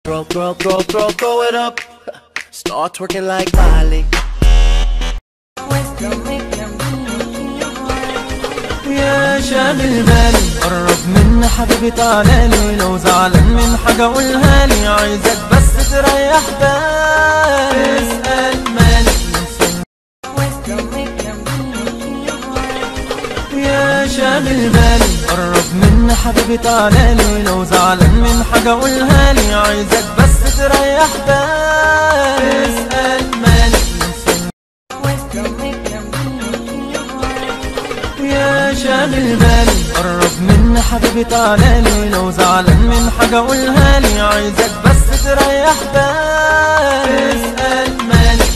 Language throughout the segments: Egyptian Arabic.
throw, throw, throw, throw, throw it up. Start twerking like Miley. يا شاب البالي قرب من حبيبي تعالالي لو زعلان من حاجة قولها لي عايزك بس تريح بالي اسأل مالي يا شاب البالي قرب من حبيبي تعالالي لو زعلان من حاجة قولها لي عايزك بس تريح بالي اسأل مالي يا شاب البالي قرب من حبيبي تعالالي لو زعلان من حاجة قولها لي عايزك بس تريح بالي اسأل مالي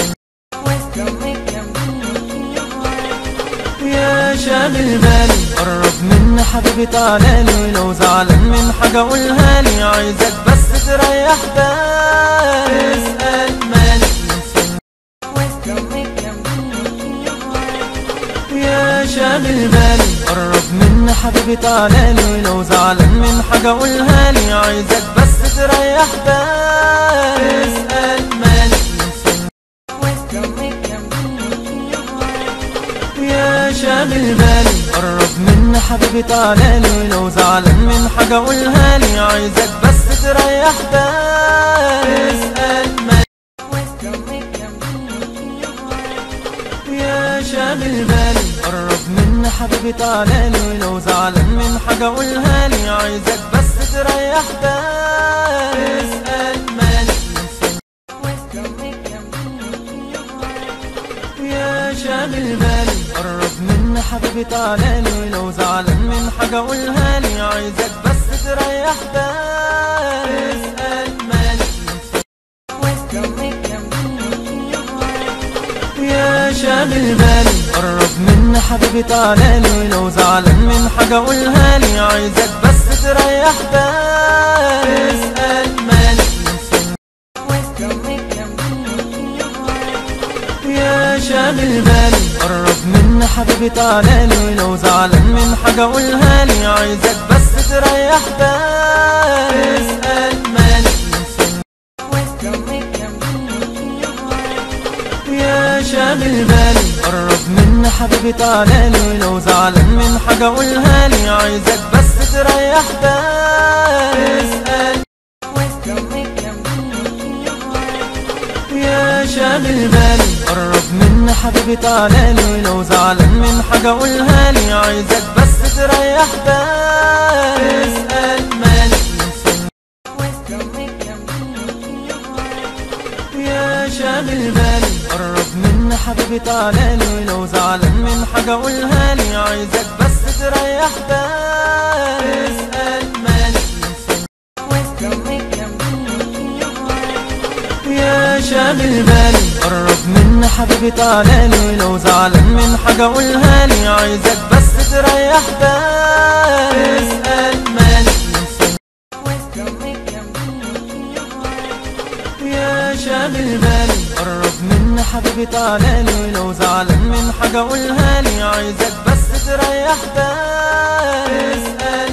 يا شاب البالي قرب من حبيبي تعالالي لو زعلان من حاجة قولها لي عايزك بس تريح بالي اسأل مالي يا شاب البالي قرب من حبيبي تعالالي لو زعلان من حاجة قولها لي عايزك بس تريح بالي اسأل مالي يا شاب البالي قرب من حبيبي تعالالي لو زعلان من حاجة قولها لي عايزك بس تريح بالي اسأل مالي يا شاب البالي قرب من حبيبي تعالالي لو زعلان من حاجة قولها لي عايزك بس تريح بالي اسأل مالي يا شاب البالي قرب من حبيبي تعالالي لو زعلان من حاجة قولها لي عايزك بس تريح بالي اسأل مالي يا شاب البالي قرب من حبيبي تعالالي لو زعلان من حاجة قولها لي عايزك بس تريح بالي اسأل مالي يا شاب البالي قرب من حبيبي تعالالي لو زعلان من حاجة قولها لي عايزك بس تريح بالي اسأل مالي يا شاب البالي قرب من حبيبي تعالالي لو زعلان من حاجة قولها لي عايزك بس تريح بالي اسأل يا شاب البالي قرب من حبيبي تعالالي لو زعلان من حاجة قولها لي عايزك بس تريح بالي اسأل مالي يا شاب البالي قرب من حبيبي تعالالي لو زعلان من حاجة قولها لي عايزك بس تريح بالي اسأل مالي يا شاب البالي قرب من حبيبي تعالالي لو زعلان من حاجة قولها لي عايزك بس تريح بالي اسأل مالي يا شاب البالي قرب من حبيبي تعالالي لو زعلان من حاجة قولها لي عايزك بس تريح بالي اسأل